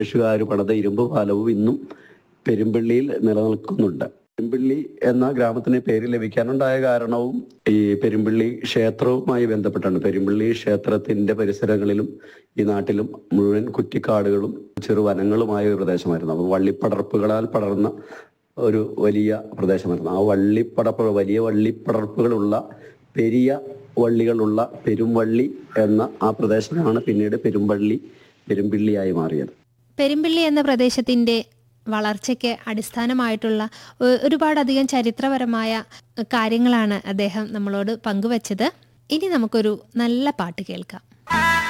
ബ്രിട്ടീഷുകാർ പണിത ഇരുമ്പ് പാലവും ഇന്നും പെരുമ്പള്ളിയിൽ നിലനിൽക്കുന്നുണ്ട് പെരുമ്പള്ളി എന്ന ഗ്രാമത്തിന് പേര് ലഭിക്കാനുണ്ടായ കാരണവും ഈ പെരുമ്പള്ളി ക്ഷേത്രവുമായി ബന്ധപ്പെട്ടാണ് പെരുമ്പള്ളി ക്ഷേത്രത്തിന്റെ പരിസരങ്ങളിലും ഈ നാട്ടിലും മുഴുവൻ കുറ്റിക്കാടുകളും ചെറുവനങ്ങളുമായ ഒരു പ്രദേശമായിരുന്നു അപ്പോൾ വള്ളിപ്പടർപ്പുകളാൽ പടർന്ന ഒരു വലിയ പ്രദേശമായിരുന്നു ആ വള്ളിപ്പടർപ്പ് വലിയ വള്ളിപ്പടർപ്പുകളുള്ള പെരിയ വള്ളികളുള്ള പെരുംവള്ളി എന്ന ആ പ്രദേശമാണ് പിന്നീട് പെരുമ്പള്ളി പെരുമ്പിള്ളിയായി മാറിയത് പെരുമ്പിള്ളി എന്ന പ്രദേശത്തിൻ്റെ വളർച്ചയ്ക്ക് അടിസ്ഥാനമായിട്ടുള്ള ഒ- ഒരുപാടധികം ചരിത്രപരമായ കാര്യങ്ങളാണ് അദ്ദേഹം നമ്മളോട് പങ്കുവച്ചത് ഇനി നമുക്കൊരു നല്ല പാട്ട് കേൾക്കാം